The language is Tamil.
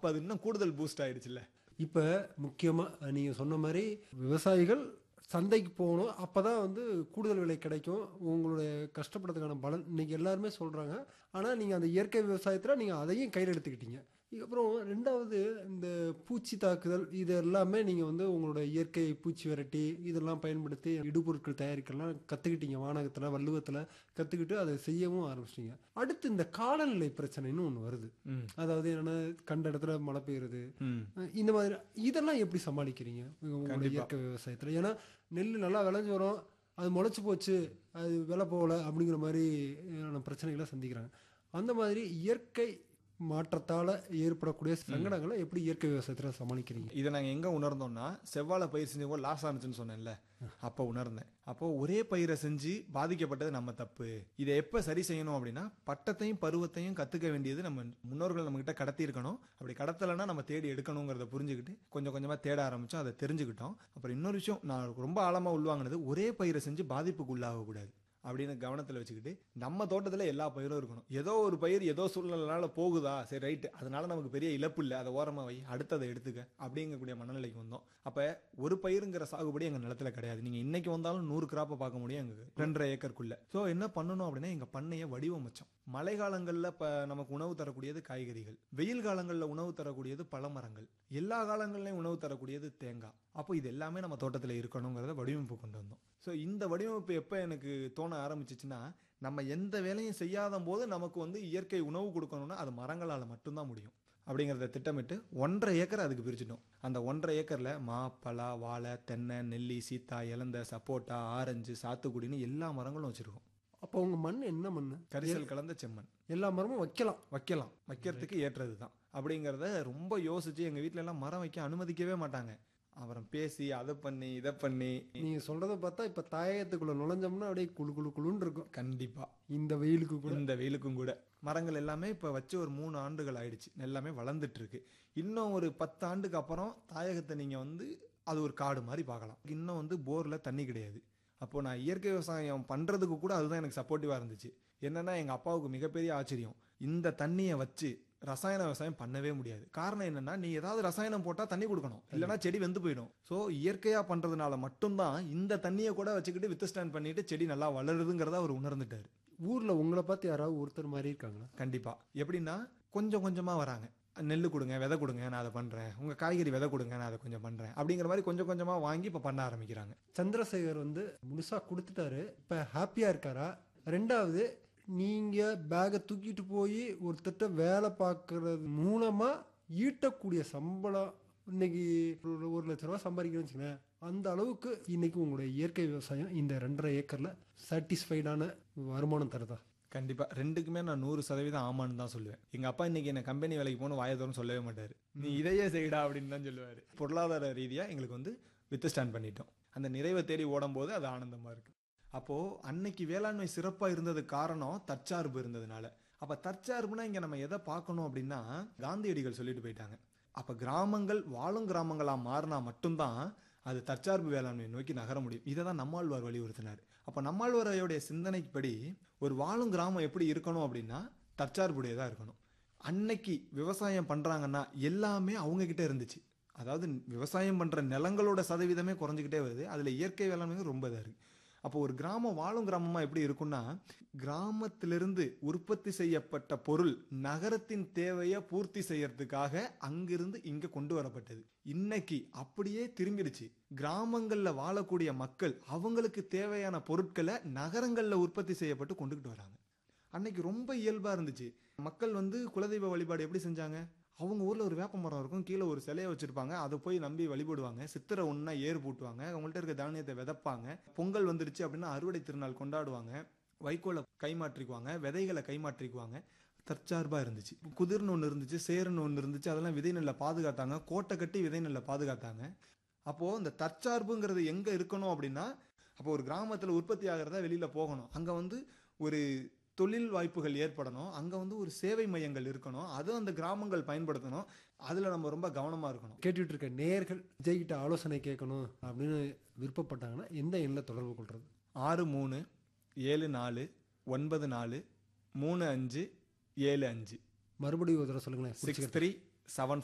அப்போ அது இன்னும் கூடுதல் பூஸ்ட் ஆயிடுச்சுல்ல இப்போ முக்கியமாக நீங்கள் சொன்ன மாதிரி விவசாயிகள் சந்தைக்கு போகணும் அப்போ தான் வந்து கூடுதல் விலை கிடைக்கும் உங்களுடைய கஷ்டப்படுறதுக்கான பலன் இன்னைக்கு எல்லாருமே சொல்கிறாங்க ஆனால் நீங்கள் அந்த இயற்கை விவசாயத்தில் நீங்கள் அதையும் கையில் எடுத்துக்கிட்டீங்க அப்புறம் ரெண்டாவது இந்த பூச்சி தாக்குதல் இது எல்லாமே நீங்கள் வந்து உங்களோட இயற்கை பூச்சி விரட்டி இதெல்லாம் பயன்படுத்தி இடுபொருட்கள் தயாரிக்கலாம் கற்றுக்கிட்டீங்க வானகத்தில் வள்ளுவத்தில் கற்றுக்கிட்டு அதை செய்யவும் ஆரம்பிச்சிட்டீங்க அடுத்து இந்த காலநிலை பிரச்சனைன்னு ஒன்று வருது ம் அதாவது என்னன்னா கண்ட இடத்துல மழை பெய்யுறது ம் அஹ் இந்த மாதிரி இதெல்லாம் எப்படி சமாளிக்கிறீங்க உங்களோட கண்டிப்பா. இயற்கை விவசாயத்தில் ஏன்னா நெல் நல்லா விளைஞ்சு வரும் அது முளைச்சு போச்சு அது விலை போகல அப்படிங்கிற மாதிரி அஹ், பிரச்சனைகளை சந்திக்கிறாங்க அந்த மாதிரி இயற்கை மாற்றத்தால் ஏற்படக்கூடிய சங்கடங்களை எப்படி இயற்கை விவசாயத்தில் சமாளிக்கிறீங்க இதை நாங்கள் எங்கே உணர்ந்தோம்னா செவ்வாழை பயிர் செஞ்சவங்க லாஸ் ஆனிச்சுன்னு சொன்னேன்ல அப்போ உணர்ந்தேன் அப்போ ஒரே பயிரை செஞ்சு பாதிக்கப்பட்டது நம்ம தப்பு இதை எப்போ சரி செய்யணும் அப்படின்னா பட்டத்தையும் பருவத்தையும் கற்றுக்க வேண்டியது நம்ம முன்னோர்கள் நம்மகிட்ட கடத்தி இருக்கணும் அப்படி கடத்தலைன்னா நம்ம தேடி எடுக்கணுங்கிறத புரிஞ்சுக்கிட்டு கொஞ்சம் கொஞ்சமாக தேட ஆரம்பித்தோம் அதை தெரிஞ்சுக்கிட்டோம் அப்புறம் இன்னொரு விஷயம் நான் ரொம்ப ஆழமாக உள்வாங்கினது ஒரே பயிரை செஞ்சு பாதிப்புக்கு உள்ளாகக்கூடாது அப்படின்னு கவனத்தில் வச்சுக்கிட்டு நம்ம தோட்டத்தில் எல்லா பயிரும் இருக்கணும் ஏதோ ஒரு பயிர் ஏதோ சூழ்நிலைனால போகுதா சரி ரைட்டு அதனால நமக்கு பெரிய இழப்பு இல்லை அதை ஓரமாக வை அடுத்ததை எடுத்துக்க அப்படிங்கக்கூடிய மனநிலைக்கு வந்தோம் அப்போ ஒரு பயிருங்கிற சாகுபடி எங்கள் நிலத்துல கிடையாது நீங்கள் இன்னைக்கு வந்தாலும் நூறு கிராப்பை பார்க்க முடியும் எங்கள் ரெண்டரை ஏக்கருக்குள்ள ஸோ என்ன பண்ணணும் அப்படின்னா எங்கள் பண்ணையை வடிவமைச்சோம் மழை காலங்களில் இப்போ நமக்கு உணவு தரக்கூடியது காய்கறிகள் வெயில் காலங்களில் உணவு தரக்கூடியது பழமரங்கள் எல்லா காலங்கள்லையும் உணவு தரக்கூடியது தேங்காய் அப்போ இது எல்லாமே நம்ம தோட்டத்தில் இருக்கணுங்கிறத வடிவமைப்பு கொண்டு வந்தோம் ஸோ இந்த வடிவமைப்பு எப்போ எனக்கு தோண ஆரம்பிச்சிச்சுன்னா நம்ம எந்த வேலையும் செய்யாத போது நமக்கு வந்து இயற்கை உணவு கொடுக்கணும்னா அது மரங்களால் மட்டும்தான் முடியும் அப்படிங்கிறத திட்டமிட்டு ஒன்றரை ஏக்கர் அதுக்கு பிரிச்சிட்டோம் அந்த ஒன்றரை ஏக்கரில் மா பலா வாழை தென்னை நெல்லி சீத்தா இலந்த சப்போட்டா ஆரஞ்சு சாத்துக்குடின்னு எல்லா மரங்களும் வச்சுருக்கோம் அப்போ உங்கள் மண் என்ன மண் கரிசல் கலந்த செம்மண் எல்லா மரமும் வைக்கலாம் வைக்கலாம் வைக்கிறதுக்கு ஏற்றது தான் அப்படிங்கிறத ரொம்ப யோசிச்சு எங்கள் வீட்ல எல்லாம் மரம் வைக்க அனுமதிக்கவே மாட்டாங்க அப்புறம் பேசி அதை பண்ணி இதை பண்ணி நீங்கள் சொல்கிறத பார்த்தா இப்போ தாயகத்துக்குள்ளே நுழைஞ்சோம்னா அப்படியே குளு குளு குளுன்னு இருக்கும் கண்டிப்பா இந்த வெயிலுக்கு கூட இந்த வெயிலுக்கும் கூட மரங்கள் எல்லாமே இப்போ வச்சு ஒரு மூணு ஆண்டுகள் ஆயிடுச்சு எல்லாமே வளர்ந்துட்டு இருக்கு இன்னும் ஒரு பத்து ஆண்டுக்கு அப்புறம் தாயகத்தை நீங்கள் வந்து அது ஒரு காடு மாதிரி பார்க்கலாம் இன்னும் வந்து போரில் தண்ணி கிடையாது அப்போ நான் இயற்கை விவசாயம் பண்ணுறதுக்கு கூட அதுதான் எனக்கு சப்போர்ட்டிவாக இருந்துச்சு என்னன்னா எங்கள் அப்பாவுக்கு மிகப்பெரிய ஆச்சரியம் இந்த தண்ணியை வச்சு ரசாயன விவசாயம் பண்ணவே முடியாது காரணம் என்னன்னா நீ ஏதாவது ரசாயனம் போட்டால் தண்ணி கொடுக்கணும் இல்லைன்னா செடி வெந்து போயிடும் ஸோ இயற்கையாக பண்ணுறதுனால மட்டும்தான் இந்த தண்ணியை கூட வச்சுக்கிட்டு வித் ஸ்டாண்ட் பண்ணிட்டு செடி நல்லா வளருதுங்கிறத அவர் உணர்ந்துட்டாரு ஊரில் உங்களை பார்த்து யாராவது ஒருத்தர் மாதிரி இருக்காங்களா கண்டிப்பா எப்படின்னா கொஞ்சம் கொஞ்சமா வராங்க நெல் கொடுங்க விதை கொடுங்க நான் அதை பண்றேன் உங்க காய்கறி விதை கொடுங்க நான் அதை கொஞ்சம் பண்றேன் அப்படிங்கிற மாதிரி கொஞ்சம் கொஞ்சமா வாங்கி இப்ப பண்ண ஆரம்பிக்கிறாங்க சந்திரசேகர் வந்து முழுசா கொடுத்துட்டாரு இப்ப ஹாப்பியா இருக்காரா ரெண்டாவது நீங்க பேகை தூக்கிட்டு போய் ஒருத்தட்ட வேலை பார்க்கறது மூலமா ஈட்டக்கூடிய சம்பளம் இன்னைக்கு ஒரு ஒரு லட்ச ரூபா சம்பாதிக்கிறேன்னு வச்சுக்கோங்களேன் அந்த அளவுக்கு இன்னைக்கு உங்களுடைய இயற்கை விவசாயம் இந்த ரெண்டரை ஏக்கர்ல சாட்டிஸ்ஃபைடான வருமானம் தருதா கண்டிப்பா ரெண்டுக்குமே நான் நூறு சதவீதம் ஆமான்னு தான் சொல்லுவேன் எங்க அப்பா இன்னைக்கு என்ன கம்பெனி வேலைக்கு போகணும் வாயத்தோறும் சொல்லவே மாட்டாரு நீ இதையே செய்யடா அப்படின்னு தான் சொல்லுவாரு பொருளாதார ரீதியா எங்களுக்கு வந்து வித் ஸ்டாண்ட் பண்ணிட்டோம் அந்த நிறைவை தேடி ஓடும் போது அது ஆனந்தமா இருக்கு அப்போ அன்னைக்கு வேளாண்மை சிறப்பா இருந்தது காரணம் தற்சார்பு இருந்ததுனால அப்ப தற்சார்புனா இங்க நம்ம எதை பார்க்கணும் அப்படின்னா காந்தியடிகள் சொல்லிட்டு போயிட்டாங்க அப்ப கிராமங்கள் வாழும் கிராமங்களா மாறினா மட்டும்தான் அது தற்சார்பு வேளாண்மை நோக்கி நகர முடியும் இதை தான் நம்மாழ்வார் வலியுறுத்தினார் அப்ப நம்மாழ்வாரையுடைய சிந்தனைப்படி ஒரு வாழும் கிராமம் எப்படி இருக்கணும் அப்படின்னா தற்சார்புடையதா இருக்கணும் அன்னைக்கு விவசாயம் பண்றாங்கன்னா எல்லாமே அவங்க கிட்ட இருந்துச்சு அதாவது விவசாயம் பண்ற நிலங்களோட சதவீதமே குறைஞ்சிக்கிட்டே வருது அதுல இயற்கை வேளாண்மை ரொம்ப இதா இருக்கு அப்போ ஒரு கிராமம் வாழும் கிராமமா எப்படி இருக்கும்னா கிராமத்திலிருந்து உற்பத்தி செய்யப்பட்ட பொருள் நகரத்தின் தேவையை பூர்த்தி செய்யறதுக்காக அங்கிருந்து இங்க கொண்டு வரப்பட்டது இன்னைக்கு அப்படியே திரும்பிடுச்சு கிராமங்கள்ல வாழக்கூடிய மக்கள் அவங்களுக்கு தேவையான பொருட்களை நகரங்கள்ல உற்பத்தி செய்யப்பட்டு கொண்டுகிட்டு வராங்க அன்னைக்கு ரொம்ப இயல்பா இருந்துச்சு மக்கள் வந்து குலதெய்வ வழிபாடு எப்படி செஞ்சாங்க அவங்க ஊர்ல ஒரு வேப்ப மரம் இருக்கும் கீழே ஒரு சிலையை வச்சிருப்பாங்க அதை போய் நம்பி வழிபடுவாங்க சித்திரை ஒன்றா ஏறு பூட்டுவாங்க அவங்கள்ட்ட இருக்க தானியத்தை விதைப்பாங்க பொங்கல் வந்துருச்சு அப்படின்னா அறுவடை திருநாள் கொண்டாடுவாங்க வைக்கோலை கைமாற்றிக்குவாங்க விதைகளை கைமாற்றிக்குவாங்க தற்சார்பா இருந்துச்சு குதிர்னு ஒன்று இருந்துச்சு சேருன்னு ஒன்று இருந்துச்சு அதெல்லாம் விதை நெல்லை பாதுகாத்தாங்க கோட்டை கட்டி விதை நெல்லை பாதுகாத்தாங்க அப்போ இந்த தற்சார்புங்கிறது எங்க இருக்கணும் அப்படின்னா அப்போ ஒரு கிராமத்துல உற்பத்தி ஆகிறதா வெளியில போகணும் அங்க வந்து ஒரு தொழில் வாய்ப்புகள் ஏற்படணும் அங்க வந்து ஒரு சேவை மையங்கள் இருக்கணும் அதுவும் அந்த கிராமங்கள் பயன்படுத்தணும் அதுல நம்ம ரொம்ப கவனமா இருக்கணும் கேட்டுட்டு இருக்க நேயர்கள் விஜய்கிட்ட ஆலோசனை கேட்கணும் அப்படின்னு விருப்பப்பட்டாங்கன்னா எந்த எண்ணில் தொடர்பு கொள்றது ஆறு மூணு ஏழு நாலு ஒன்பது நாலு மூணு அஞ்சு ஏழு அஞ்சு மறுபடியும் ஒரு தடவை சொல்லுங்களேன் சிக்ஸ் த்ரீ செவன்